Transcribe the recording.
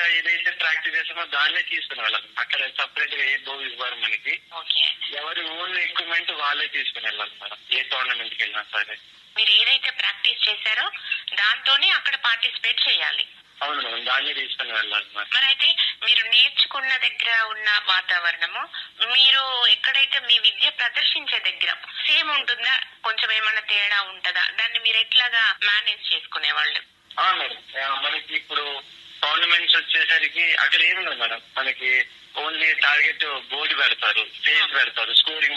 ఏదైతే ప్రాక్టీస్ చేస్తామో దాన్నే తీసుకునే వాళ్ళం అక్కడ సపరేట్ గా ఏ బో ఇవ్వరు మనకి ఓకే ఎవరి ఓన్ ఎక్విప్మెంట్ వాళ్ళే తీసుకుని వెళ్ళాలి మేడం ఏ టోర్నమెంట్ కి వెళ్ళినా సరే మీరు ఏదైతే ప్రాక్టీస్ చేశారో దాంతోనే అక్కడ పార్టిసిపేట్ చేయాలి అవును మేడం దాన్నే తీసుకుని వెళ్ళాలి మేడం మరి అయితే మీరు నేర్చుకున్న దగ్గర ఉన్న వాతావరణము మీరు ఎక్కడైతే మీ విద్య ప్రదర్శించే దగ్గర సేమ్ ఉంటుందా కొంచెం ఏమైనా తేడా ఉంటుందా దాన్ని మీరు ఎట్లాగా మేనేజ్ చేసుకునేవాళ్ళు ఆ, మేడం ఆ, మనకి ఇప్పుడు టోర్నమెంట్స్ వచ్చేసరికి అక్కడ ఏమి ఉండదు మేడం మనకి ఓన్లీ టార్గెట్ బోర్డు పెడతారు స్టేజ్ పెడతారు స్కోరింగ్